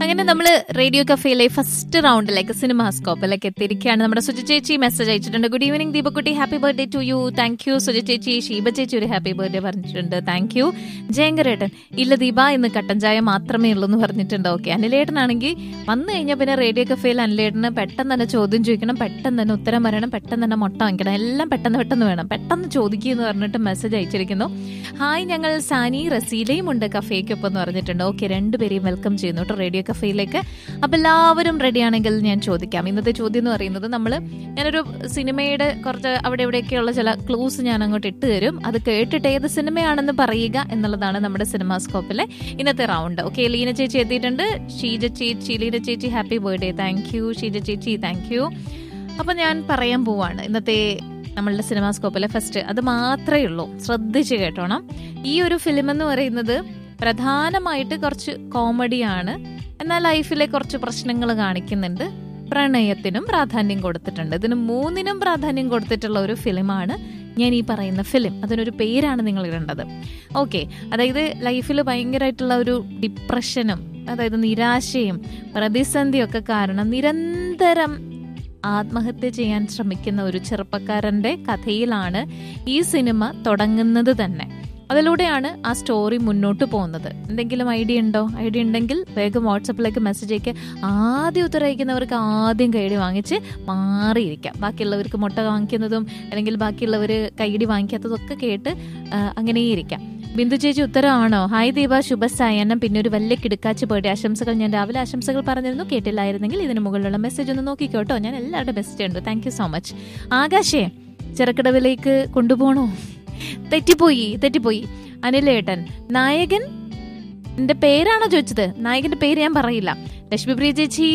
അങ്ങനെ നമ്മൾ radio കഫേയിലെ first റൗണ്ടിലേക്ക് സിനിമാസ്കോപ്പിലേക്ക് എത്തിയിരിക്കുകയാണ് നമ്മുടെ സുജി ചേച്ചി മെസ്സേജ് അയച്ചിട്ടുണ്ട് ഗുഡ് ഈവനിങ് ദീപക്കുട്ടി happy birthday to you thank you Suji ചേച്ചി ഷീബ ചേച്ചി ഒരു ഹാപ്പി ബർത്ത്ഡേ പറഞ്ഞിട്ടുണ്ട് താങ്ക് യു ജയങ്കരേട്ടൻ ഇല്ല ദീപ ഇന്ന് കട്ടൻ ചായ മാത്രമേ ഉള്ളൂ എന്ന് പറഞ്ഞിട്ടുണ്ട് ഓക്കെ അനിലേട്ടനാണെങ്കിൽ വന്നു കഴിഞ്ഞാൽ പിന്നെ റേഡിയോ കഫേയിൽ അനിലേട്ടന് പെട്ടെന്ന് തന്നെ ചോദ്യം ചോദിക്കണം പെട്ടെന്ന് തന്നെ ഉത്തരം പറയണം പെട്ടെന്ന് തന്നെ മുട്ട വാങ്ങിക്കണം എല്ലാം പെട്ടെന്ന് പെട്ടെന്ന് വേണം പെട്ടെന്ന് ചോദിക്കുക എന്ന് പറഞ്ഞിട്ട് മെസ്സേജ് അയച്ചിരിക്കുന്നു ഹായ് ഞങ്ങൾ സാനി റസീലയും ഉണ്ട് കഫേക്കൊപ്പം എന്ന് പറഞ്ഞിട്ടുണ്ട് ഓക്കെ രണ്ടുപേരെയും വെൽക്കം ചെയ്യുന്നു കേട്ടോ റേഡിയോ കഫേയിലേക്ക് അപ്പൊ എല്ലാവരും റെഡി ആണെങ്കിൽ ഞാൻ ചോദിക്കാം ഇന്നത്തെ ചോദ്യം എന്ന് പറയുന്നത് നമ്മൾ ഞാനൊരു സിനിമയുടെ കുറച്ച് അവിടെ ഇവിടെയൊക്കെയുള്ള ചില ക്ലൂസ് ഞാൻ അങ്ങോട്ട് ഇട്ട് തരും അത് കേട്ടിട്ട് ഏത് സിനിമയാണെന്ന് പറയുക എന്നുള്ളതാണ് നമ്മുടെ സിനിമാസ്കോപ്പിലെ ഇന്നത്തെ റൗണ്ട് ഓക്കെ ലീന ചേച്ചി എത്തിയിട്ടുണ്ട് ഷീജ ചേച്ചി ലീന ചേച്ചി happy birthday thank you Sheeja ചേച്ചി താങ്ക് യു അപ്പൊ ഞാൻ പറയാൻ പോവാണ് ഇന്നത്തെ നമ്മളുടെ സിനിമാസ്കോപ്പിലെ ഫസ്റ്റ് അത് മാത്രമേ ഉള്ളൂ ശ്രദ്ധിച്ച് കേട്ടോണം ഈ ഒരു ഫിലിം എന്ന് പറയുന്നത് പ്രധാനമായിട്ട് കുറച്ച് കോമഡിയാണ് എന്നാൽ ലൈഫിലെ കുറച്ച് പ്രശ്നങ്ങൾ കാണിക്കുന്നുണ്ട് പ്രണയത്തിനും പ്രാധാന്യം കൊടുത്തിട്ടുണ്ട് ഇതിന് മൂന്നിനും പ്രാധാന്യം കൊടുത്തിട്ടുള്ള ഒരു ഫിലിമാണ് ഞാൻ ഈ പറയുന്ന ഫിലിം അതിനൊരു പേരാണ് നിങ്ങൾ ഇടേണ്ടത് ഓക്കെ അതായത് ലൈഫിൽ ഭയങ്കരമായിട്ടുള്ള ഒരു ഡിപ്രഷനും അതായത് നിരാശയും പ്രതിസന്ധിയും ഒക്കെ കാരണം നിരന്തരം ആത്മഹത്യ ചെയ്യാൻ ശ്രമിക്കുന്ന ഒരു ചെറുപ്പക്കാരന്റെ കഥയിലാണ് ഈ സിനിമ തുടങ്ങുന്നത് തന്നെ അതിലൂടെയാണ് ആ സ്റ്റോറി മുന്നോട്ട് പോകുന്നത് എന്തെങ്കിലും ഐഡിയ ഉണ്ടോ ഐഡിയ ഉണ്ടെങ്കിൽ വേഗം വാട്സപ്പിലേക്ക് മെസ്സേജ് അയക്കുക ആദ്യം ഉത്തരം അയക്കുന്നവർക്ക് ആദ്യം കൈഡി വാങ്ങിച്ച് മാറിയിരിക്കാം ബാക്കിയുള്ളവർക്ക് മുട്ട വാങ്ങിക്കുന്നതും അല്ലെങ്കിൽ ബാക്കിയുള്ളവർ കൈഡി വാങ്ങിക്കാത്തതൊക്കെ കേട്ട് ആ, അങ്ങനെയിരിക്കാം ബിന്ദു ചേച്ചി ഉത്തരമാണോ ഹായ് ദീപ ശുഭസായനം പിന്നെ ഒരു വലിയ കിടക്കാച്ച് ബർത്ത്ഡേ ആശംസകൾ ഞാൻ രാവിലെ ആശംസകൾ പറഞ്ഞിരുന്നു കേട്ടില്ലായിരുന്നെങ്കിൽ ഇതിന് മുകളിലുള്ള മെസ്സേജ് ഒന്ന് നോക്കിക്കോട്ടോ ഞാൻ എല്ലാവരുടെ ബെസ്റ്റ് ഉണ്ട് താങ്ക് യു സോ മച്ച് ആകാശേ ചെറുക്കടവിലേക്ക് കൊണ്ടുപോകണോ തെറ്റിപ്പോയി തെറ്റിപ്പോയി അനിലേട്ടൻ നായകൻ എന്റെ പേരാണോ ചോദിച്ചത് നായകന്റെ പേര് ഞാൻ പറയില്ല ലക്ഷ്മി പ്രിയ ചേച്ചി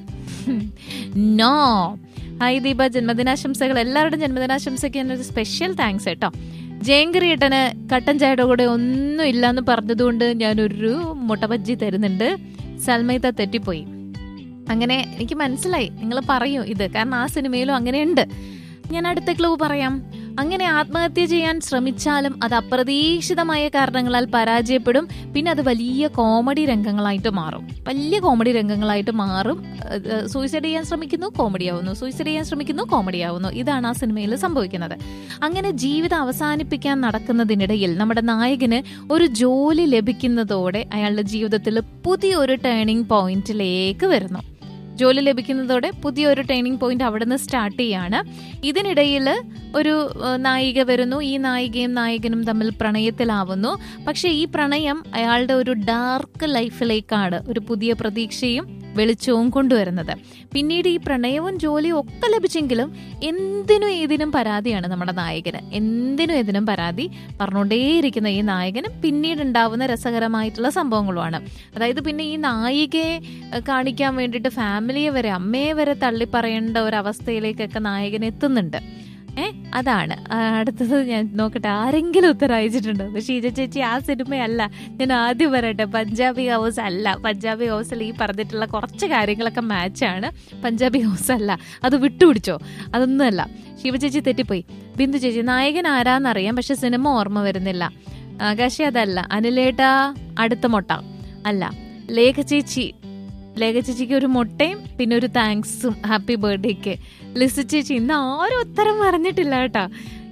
നോ ഹായ് ദീപ ജന്മദിനാശംസകൾ എല്ലാവരുടെയും ജന്മദിനാശംസയ്ക്ക് ഞാനൊരു സ്പെഷ്യൽ താങ്ക്സ് കേട്ടോ ജയങ്കരിയേട്ടന് കട്ടൻ ചായയുടെ കൂടെ ഒന്നും ഇല്ലാന്ന് പറഞ്ഞതുകൊണ്ട് ഞാനൊരു മുട്ട ബജ്ജി തരുന്നുണ്ട് സൽമൈത്ത തെറ്റിപ്പോയി അങ്ങനെ എനിക്ക് മനസ്സിലായി നിങ്ങൾ പറയൂ ഇത് കാരണം ആ സിനിമയിലും അങ്ങനെയുണ്ട് ഞാൻ അടുത്ത ക്ലൂ പറയാം അങ്ങനെ ആത്മഹത്യ ചെയ്യാൻ ശ്രമിച്ചാലും അത് അപ്രതീക്ഷിതമായ കാരണങ്ങളാൽ പരാജയപ്പെടും പിന്നെ അത് വലിയ കോമഡി രംഗങ്ങളായിട്ട് മാറും വലിയ കോമഡി രംഗങ്ങളായിട്ട് മാറും സൂയിസൈഡ് ചെയ്യാൻ ശ്രമിക്കുന്നു കോമഡി ആവുന്നു സൂയിസൈഡ് ചെയ്യാൻ ശ്രമിക്കുന്നു കോമഡി ആവുന്നു ഇതാണ് ആ സിനിമയിൽ സംഭവിക്കുന്നത് അങ്ങനെ ജീവിതം അവസാനിപ്പിക്കാൻ നടക്കുന്നതിനിടയിൽ നമ്മുടെ നായകന് ഒരു ജോലി ലഭിക്കുന്നതോടെ അയാളുടെ ജീവിതത്തിൽ പുതിയൊരു ടേണിംഗ് പോയിന്റിലേക്ക് വരുന്നു ജോലി ലഭിക്കുന്നതോടെ പുതിയൊരു ട്രെയിനിങ് പോയിന്റ് അവിടെ നിന്ന് സ്റ്റാർട്ട് ചെയ്യാണ് ഇതിനിടയിൽ ഒരു ഏഹ്, നായിക വരുന്നു ഈ നായികയും നായകനും തമ്മിൽ പ്രണയത്തിലാവുന്നു പക്ഷെ ഈ പ്രണയം അയാളുടെ ഒരു ഡാർക്ക് ലൈഫിലേക്കാണ് ഒരു പുതിയ പ്രതീക്ഷയും വെളിച്ചവും കൊണ്ടുവരുന്നത് പിന്നീട് ഈ പ്രണയവും ജോലിയും ഒക്കെ ലഭിച്ചെങ്കിലും എന്തിനും ഏതിനും പരാതിയാണ് നമ്മുടെ നായകന് എന്തിനും ഏതിനും പരാതി പറഞ്ഞുകൊണ്ടേയിരിക്കുന്ന ഈ നായകന് പിന്നീട് ഉണ്ടാവുന്ന രസകരമായിട്ടുള്ള സംഭവങ്ങളുമാണ് അതായത് പിന്നെ ഈ നായികയെ ഏഹ്, കാണിക്കാൻ വേണ്ടിയിട്ട് ഫാമിലിയെ വരെ അമ്മയെ വരെ തള്ളി പറയേണ്ട ഒരു അവസ്ഥയിലേക്കൊക്കെ നായകൻ എത്തുന്നുണ്ട് ഏ അതാണ് ആ, അടുത്തത് ഞാൻ നോക്കട്ടെ ആരെങ്കിലും ഉത്തരം അയച്ചിട്ടുണ്ടോ ഷീജ ചേച്ചി ആ സിനിമയല്ല ഞാൻ ആദ്യം പറയട്ടെ പഞ്ചാബി ഹൗസ് അല്ല പഞ്ചാബി ഹൗസിൽ ഈ പറഞ്ഞിട്ടുള്ള കുറച്ച് കാര്യങ്ങളൊക്കെ മാച്ചാണ് പഞ്ചാബി ഹൗസ് അല്ല അത് വിട്ടുപിടിച്ചോ അതൊന്നുമല്ല ശിവ ചേച്ചി തെറ്റിപ്പോയി ബിന്ദു ചേച്ചി നായകൻ ആരാന്നറിയാം പക്ഷെ സിനിമ ഓർമ്മ വരുന്നില്ല ആകാശി അതല്ല അനിലേട്ടാ അടുത്ത മുട്ട അല്ല ലേഖ ചേച്ചി ലേഖ ചേച്ചിക്ക് ഒരു മുട്ടയും പിന്നെ ഒരു താങ്ക്സും ഹാപ്പി ബർത്ത്ഡേക്ക് ലിസി ചേച്ചി ഇന്ന് ആരും ഉത്തരം പറഞ്ഞിട്ടില്ല കേട്ടോ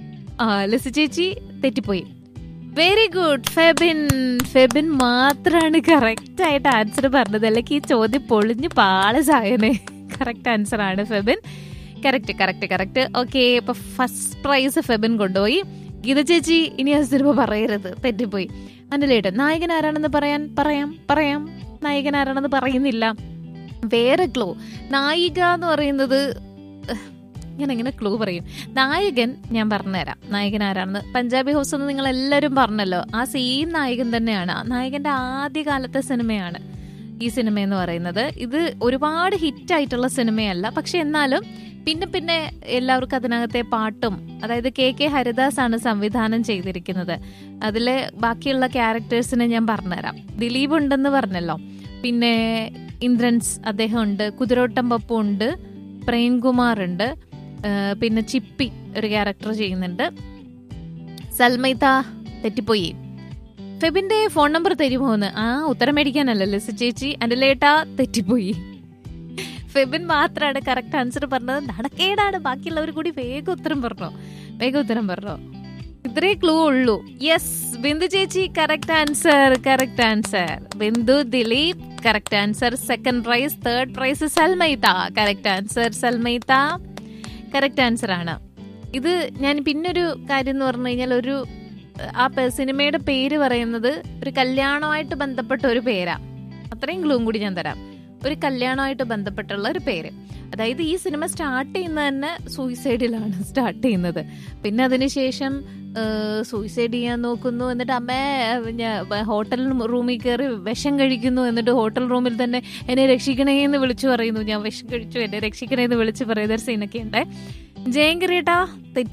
ആ ലിസി ചേച്ചി തെറ്റിപ്പോയി വെരി ഗുഡ് ഫെബിൻ ഫെബിൻ മാത്രമാണ് കറക്റ്റ് ആയിട്ട് ആൻസർ പറഞ്ഞത് അല്ലെങ്കിൽ ഈ ചോദ്യം പൊളിഞ്ഞ് പാളസായനെ കറക്റ്റ് ആൻസർ ആണ് Febin correct correct correct okay ഇപ്പൊ ഫസ്റ്റ് പ്രൈസ് ഫെബിൻ കൊണ്ടുപോയി ഗീത ചേച്ചി ഇനി ആ സിനിമ പറയരുത് തെറ്റിപ്പോയി അനിലേട്ടൻ നായകൻ ആരാണെന്ന് പറയാൻ പറയാം പറയാം നായകൻ ആരാണെന്ന് പറയുന്നില്ല വേറെ ക്ലൂ നായിക എന്ന് പറയുന്നത് ഉഹ്, ഞാൻ എങ്ങനെ ക്ലൂ പറയും നായകൻ ഞാൻ പറഞ്ഞുതരാം നായകൻ ആരാണെന്ന് പഞ്ചാബി ഹൗസ് എന്ന് നിങ്ങൾ എല്ലാവരും പറഞ്ഞല്ലോ ആ സെയിം നായകൻ തന്നെയാണ് ആ നായകന്റെ ആദ്യകാലത്തെ സിനിമയാണ് ഈ സിനിമ എന്ന് പറയുന്നത് ഇത് ഒരുപാട് ഹിറ്റ് ആയിട്ടുള്ള സിനിമയല്ല പക്ഷെ എന്നാലും പിന്നെ പിന്നെ എല്ലാവർക്കും അതിനകത്തെ പാട്ടും അതായത് കെ കെ ഹരിദാസ് ആണ് സംവിധാനം ചെയ്തിരിക്കുന്നത് അതിലെ ബാക്കിയുള്ള ക്യാരക്ടേഴ്സിനെ ഞാൻ പറഞ്ഞുതരാം ദിലീപ് ഉണ്ടെന്ന് പറഞ്ഞല്ലോ പിന്നെ ഇന്ദ്രൻസ് അദ്ദേഹം ഉണ്ട് കുതിരോട്ടം പപ്പു ഉണ്ട് പ്രേംകുമാർ ഉണ്ട് ഏഹ് പിന്നെ ചിപ്പി ഒരു ക്യാരക്ടർ ചെയ്യുന്നുണ്ട് സൽമൈത്ത തെറ്റിപ്പോയി ഫെബിന്റെ ഫോൺ നമ്പർ തരുമോന്ന് ആ ഉത്തരം മേടിക്കാനല്ല ലിസി ചേച്ചി എന്റെ ലേട്ടാ തെറ്റിപ്പോയി ഫെബിൻ മാത്രമാണ് കറക്റ്റ് ആൻസർ പറഞ്ഞത് നടക്കേടാണ് ബാക്കിയുള്ളവർ കൂടി വേഗം ഉത്തരം പറഞ്ഞോ വേഗം ഉത്തരം പറഞ്ഞോ ഇത്രേ ക്ലൂ ഉള്ളൂ യെസ് ബിന്ദു ചേച്ചി correct answer correct answer Bindu Dileep correct answer second prize third prize Salmaitha correct answer Salmaitha correct answer ആണ് ഇത് ഞാൻ പിന്നൊരു കാര്യം എന്ന് പറഞ്ഞു കഴിഞ്ഞാൽ ഒരു ആ പേ- സിനിമയുടെ പേര് പറയുന്നത് ഒരു കല്യാണമായിട്ട് ബന്ധപ്പെട്ട ഒരു പേരാ അത്രയും ക്ലൂവും കൂടി ഞാൻ തരാം ഒരു കല്യാണമായിട്ട് ബന്ധപ്പെട്ടുള്ള ഒരു പേര് അതായത് ഈ സിനിമ സ്റ്റാർട്ട് ചെയ്യുന്നത് തന്നെ സൂയിസൈഡിലാണ് സ്റ്റാർട്ട് ചെയ്യുന്നത് പിന്നെ അതിനുശേഷം സൂയിസൈഡ് ചെയ്യാൻ നോക്കുന്നു എന്നിട്ട് അമ്മ ഹോട്ടൽ റൂമിൽ കയറി വിഷം കഴിക്കുന്നു എന്നിട്ട് ഹോട്ടൽ റൂമിൽ തന്നെ എന്നെ രക്ഷിക്കണേ എന്ന് വിളിച്ചു പറയുന്നു ഞാൻ വിഷം കഴിച്ചു എന്നെ രക്ഷിക്കണേ എന്ന് വിളിച്ച് പറയുന്ന ഒരു സീനൊക്കെ ഉണ്ട് ജയങ്കരിയേട്ടാ തെറ്റി